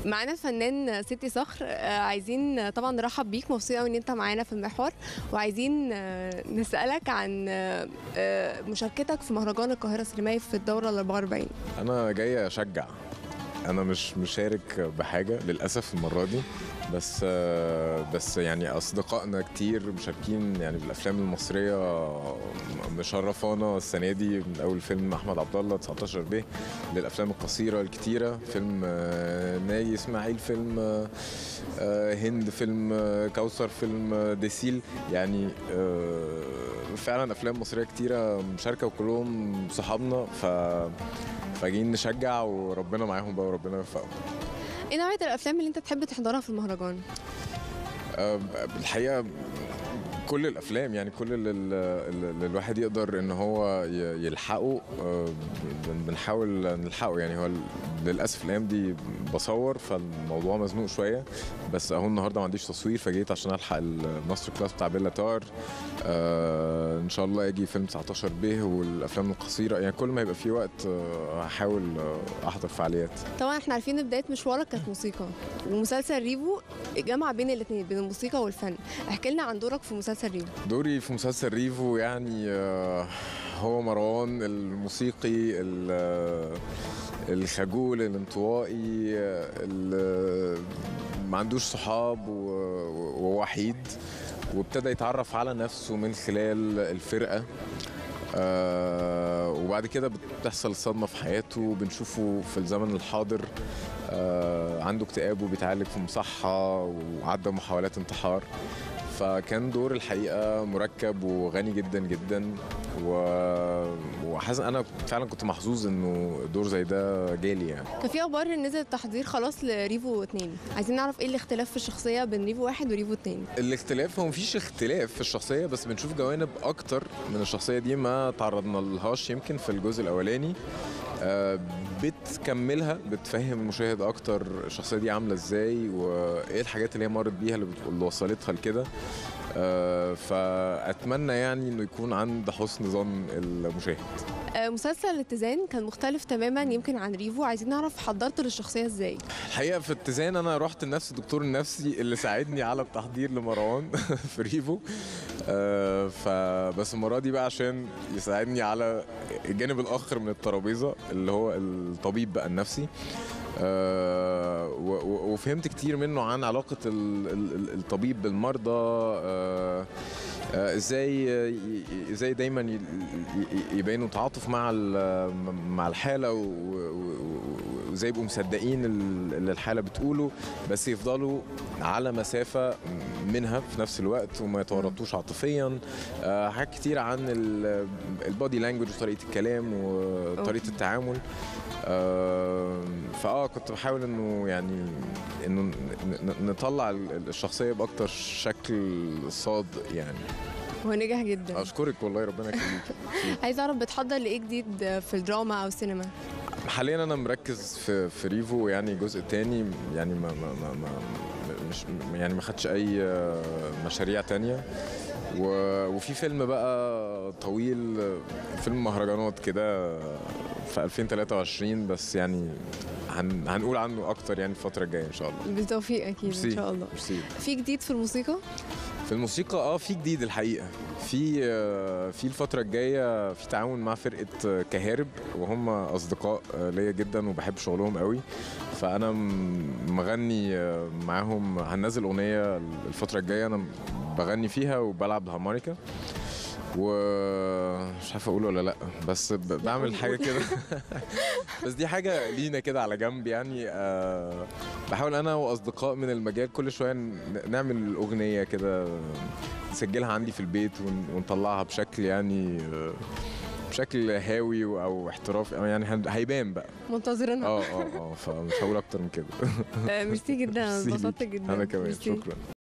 معانا الفنان سيتي صخر آه، عايزين طبعا نرحب بيك مبسوطه قوي ان انت معانا في المحور وعايزين آه، نسالك عن آه، آه، مشاركتك في مهرجان القاهره السينمائي في الدوره ال 44 انا جاي اشجع انا مش مشارك بحاجه للاسف المره دي بس آه، بس يعني اصدقائنا كتير مشاركين يعني بالافلام المصريه مشرفانا السنه دي من اول فيلم احمد عبد الله 19 ب للافلام القصيره الكتيره فيلم آه، ناي اسماعيل فيلم آه، آه، هند فيلم آه، كوثر فيلم آه، ديسيل يعني آه، فعلا افلام مصريه كتيره مشاركه وكلهم صحابنا ف فجايين نشجع وربنا معاهم بقى وربنا يوفقهم ايه نوعيه الافلام اللي انت تحب تحضرها في المهرجان آه، الحقيقه كل الافلام يعني كل اللي, اللي الواحد يقدر ان هو ي- يلحقه آه، بن- بنحاول نلحقه يعني هو ال- للاسف الايام دي بصور فالموضوع مزنوق شويه بس اهو النهارده ما عنديش تصوير فجيت عشان الحق الماستر كلاس بتاع بيلا تار آه ان شاء الله اجي فيلم 19 به والافلام القصيره يعني كل ما يبقى في وقت آه، هحاول آه، احضر فعاليات طبعا احنا عارفين ان بدايه مشوارك كانت موسيقى ومسلسل ريفو جمع بين الاثنين بين الموسيقى والفن احكي لنا عن دورك في مسلسل ريفو دوري في مسلسل ريفو يعني آه، هو مروان الموسيقي ال- آه، الخجول الانطوائي آه، اللي ما عندوش صحاب و- و- ووحيد وابتدى يتعرف على نفسه من خلال الفرقة آه وبعد كده بتحصل صدمة في حياته بنشوفه في الزمن الحاضر آه عنده اكتئاب وبيتعالج في مصحة وعدى محاولات انتحار فكان دور الحقيقة مركب وغني جدا جدا و... وحاسس انا فعلا كنت محظوظ انه دور زي ده جالي يعني كان في اخبار ان نزل التحضير خلاص لريفو 2 عايزين نعرف ايه الاختلاف في الشخصيه بين ريفو 1 وريفو 2 الاختلاف هو مفيش اختلاف في الشخصية بس بنشوف جوانب أكتر من الشخصية دي ما تعرضنا لهاش يمكن في الجزء الأولاني آه، بتكملها بتفهم المشاهد أكتر الشخصية دي عاملة إزاي وإيه الحاجات اللي هي مرت بيها اللي, بت- اللي وصلتها لكده آه، فأتمنى يعني إنه يكون عند حسن ظن المشاهد آه، مسلسل الاتزان كان مختلف تماما يمكن عن ريفو عايزين نعرف حضرت للشخصيه ازاي الحقيقه في اتزان انا رحت لنفس الدكتور النفسي اللي ساعدني على التحضير لمروان في ريفو آه فبس المره دي بقى عشان يساعدني على الجانب الاخر من الترابيزه اللي هو الطبيب بقى النفسي آه و- و- وفهمت كتير منه عن علاقه ال- ال- ال- الطبيب بالمرضى آه آه، ازاي ازاي دايما ي- ي- يبينوا تعاطف مع ال- مع الحاله و- و- و- وازاي يبقوا مصدقين ال- اللي الحاله بتقوله بس يفضلوا على مسافه منها في نفس الوقت وما يتورطوش عاطفيا آه، حاجات كتير عن ال- البودي لانجوج وطريقه الكلام وطريقه التعامل آه، فاه كنت بحاول انه يعني انه ن- ن- نطلع ال- الشخصيه باكتر شكل صادق يعني هو نجح جدا اشكرك والله ربنا يخليك عايز اعرف بتحضر لايه جديد في الدراما او السينما حاليا انا مركز في في ريفو يعني الجزء الثاني يعني ما ما ما, ما مش يعني ما خدش اي آه، مشاريع تانية و- وفي فيلم بقى طويل آه، فيلم مهرجانات كده في 2023 بس يعني هن هنقول عنه اكتر يعني الفتره الجايه ان شاء الله بالتوفيق اكيد ان ميرسي. شاء الله ميرسي. في جديد في الموسيقى في الموسيقى اه في جديد الحقيقه في آه، في الفتره الجايه في تعاون مع فرقه آه، كهارب وهم اصدقاء آه، ليا جدا وبحب شغلهم قوي فانا م- مغني آه، معاهم هننزل اغنيه الفتره الجايه انا بغني فيها وبلعب الهارمونيكا ومش عارف اقول ولا لا بس ب- بعمل قول- حاجه قول. كده بس دي حاجه لينا كده على جنب يعني آه بحاول انا واصدقاء من المجال كل شويه ن- نعمل اغنيه كده نسجلها عندي في البيت ون- ونطلعها بشكل يعني آه، بشكل هاوي او احترافي أو يعني هن- هيبان بقى منتظرينها اه اه اه فمش هقول اكتر من كده آه، ميرسي جدا ميرسي انبسطت ليك. جدا انا كمان ميرسي. شكرا